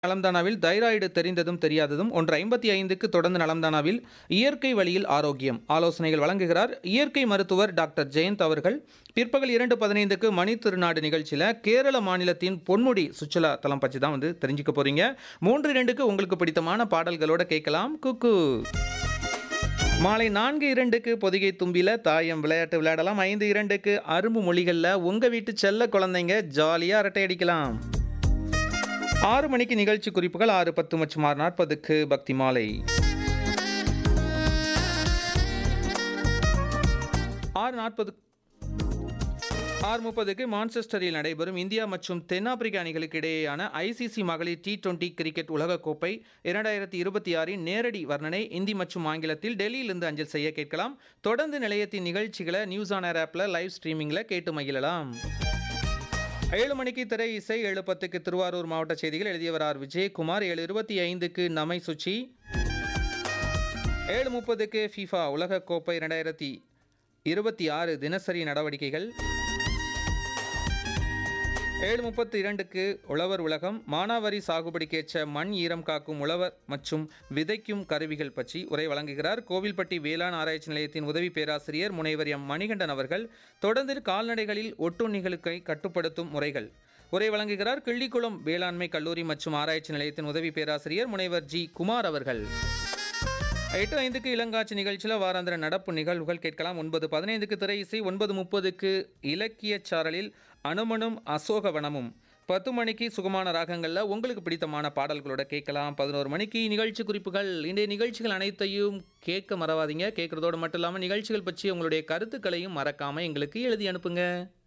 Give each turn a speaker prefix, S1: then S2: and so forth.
S1: நலம்தானாவில் thyroid தெரிந்ததும் தெரியாததும் ஒன்று ஐம்பத்தி ஐந்துக்கு தொடர்ந்து நலம்தானாவில் இயற்கை வழியில் ஆரோக்கியம் ஆலோசனைகள் வழங்குகிறார் இயற்கை மருத்துவர் டாக்டர் ஜெயந்த் அவர்கள் பிற்பகல் இரண்டு பதினைந்துக்கு மணி திருநாடு நிகழ்ச்சியில் கேரள மாநிலத்தின் பொன்முடி சுற்றுலா தலம் பற்றி தான் வந்து தெரிஞ்சுக்க போறீங்க மூன்று இரண்டுக்கு உங்களுக்கு பிடித்தமான பாடல்களோட கேட்கலாம் குக்கு மாலை நான்கு இரண்டுக்கு பொதிகை தும்பில தாயம் விளையாட்டு விளையாடலாம் ஐந்து இரண்டுக்கு அரும்பு மொழிகளில் உங்கள் வீட்டு செல்ல குழந்தைங்க ஜாலியாக அரட்டை அடிக்கலாம் ஆறு மணிக்கு நிகழ்ச்சி குறிப்புகள் ஆறு பத்து மற்றும் ஆறு நாற்பதுக்கு பக்தி மாலை ஆறு நாற்பது ஆறு முப்பதுக்கு மான்செஸ்டரில் நடைபெறும் இந்தியா மற்றும் தென்னாப்பிரிக்க அணிகளுக்கு இடையேயான ஐசிசி மகளிர் டி டுவெண்டி கிரிக்கெட் உலகக்கோப்பை இரண்டாயிரத்தி இருபத்தி ஆறின் நேரடி வர்ணனை இந்தி மற்றும் ஆங்கிலத்தில் டெல்லியிலிருந்து அஞ்சல் செய்ய கேட்கலாம் தொடர்ந்து நிலையத்தின் நிகழ்ச்சிகளை நியூஸ் ஆன் ஏர் ஆப்பில் லைவ் ஸ்ட்ரீமிங்கில் கேட்டு மகிழலாம் ஏழு மணிக்கு திரை இசை ஏழு பத்துக்கு திருவாரூர் மாவட்ட செய்திகள் எழுதியவர் ஆர் விஜயகுமார் ஏழு இருபத்தி ஐந்துக்கு நமை சுச்சி ஏழு முப்பதுக்கு ஃபிஃபா உலகக்கோப்பை இரண்டாயிரத்தி இருபத்தி ஆறு தினசரி நடவடிக்கைகள் ஏழு முப்பத்தி இரண்டுக்கு உழவர் உலகம் மானாவாரி சாகுபடிக்கேற்ற மண் ஈரம் காக்கும் உழவர் மற்றும் விதைக்கும் கருவிகள் பற்றி உரை வழங்குகிறார் கோவில்பட்டி வேளாண் ஆராய்ச்சி நிலையத்தின் உதவி பேராசிரியர் முனைவர் எம் மணிகண்டன் அவர்கள் தொடர்ந்து கால்நடைகளில் ஒட்டுண்ணிகளுக்கை கட்டுப்படுத்தும் முறைகள் உரை வழங்குகிறார் கிள்ளிக்குளம் வேளாண்மை கல்லூரி மற்றும் ஆராய்ச்சி நிலையத்தின் உதவி பேராசிரியர் முனைவர் ஜி குமார் அவர்கள் எட்டு ஐந்துக்கு இளங்காட்சி நிகழ்ச்சியில் வாராந்திர நடப்பு நிகழ்வுகள் கேட்கலாம் ஒன்பது பதினைந்துக்கு திரை இசை ஒன்பது முப்பதுக்கு இலக்கிய சாரலில் அனுமனும் அசோகவனமும் பத்து மணிக்கு சுகமான ராகங்களில் உங்களுக்கு பிடித்தமான பாடல்களோட கேட்கலாம் பதினோரு மணிக்கு நிகழ்ச்சி குறிப்புகள் இன்றைய நிகழ்ச்சிகள் அனைத்தையும் கேட்க மறவாதீங்க கேட்குறதோடு மட்டும் இல்லாமல் நிகழ்ச்சிகள் பற்றி உங்களுடைய கருத்துக்களையும் மறக்காமல் எங்களுக்கு எழுதி அனுப்புங்க